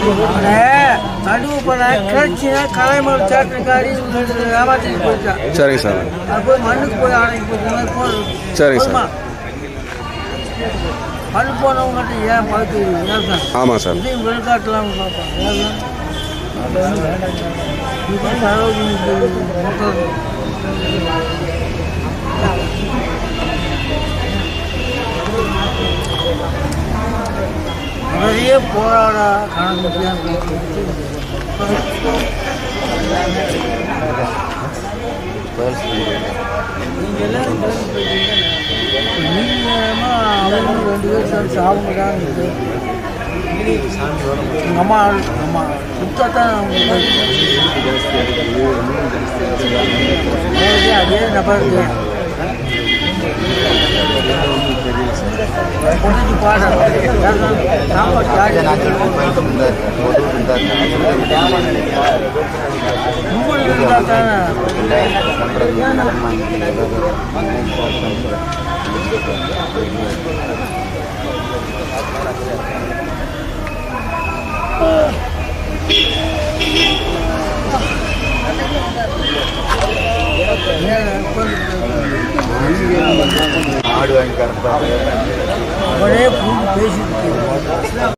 அவனே நடுவு பண்ண கிளச்சினா கலைமலை தேட்டருக்காரி ஏமாற்றிட்டு போயிட்டான் சரிங்க சார் அது போய் மண்ணுக்கு போய் அடங்கி போச்சு போதும் சரிங்க சார். போதுமா? மண்ணு போனவங்ககிட்ட ஏன் பார்த்து ஏன் சார் ஆமாம் சார் இதையும் வெளிக்காட்டலாம் பார்ப்பாங்க ஏன் சார்? இது சரோஜினிக்கு மொத்தம் நிறைய போராட கணக்கு நீங்க எல்லாரும் கிளம்பி போயிட்டீங்க. இப்ப நீங்க என்னமோ அவங்க ரெண்டு பேரும் சேர்ந்து சாப்பிட தான் இருக்கு எங்கள் அம்மா அம்மா சுத்தத்தான் அவங்களுக்கு அதே நபருக்கு பொண்ணுக்கு பாட சாப்பாடு உங்களுக்கு இருந்தால் தானே ஏன் உட்காந்து ஆடு வாங்கி கறப்பாங்க அவனே பேசிட்டு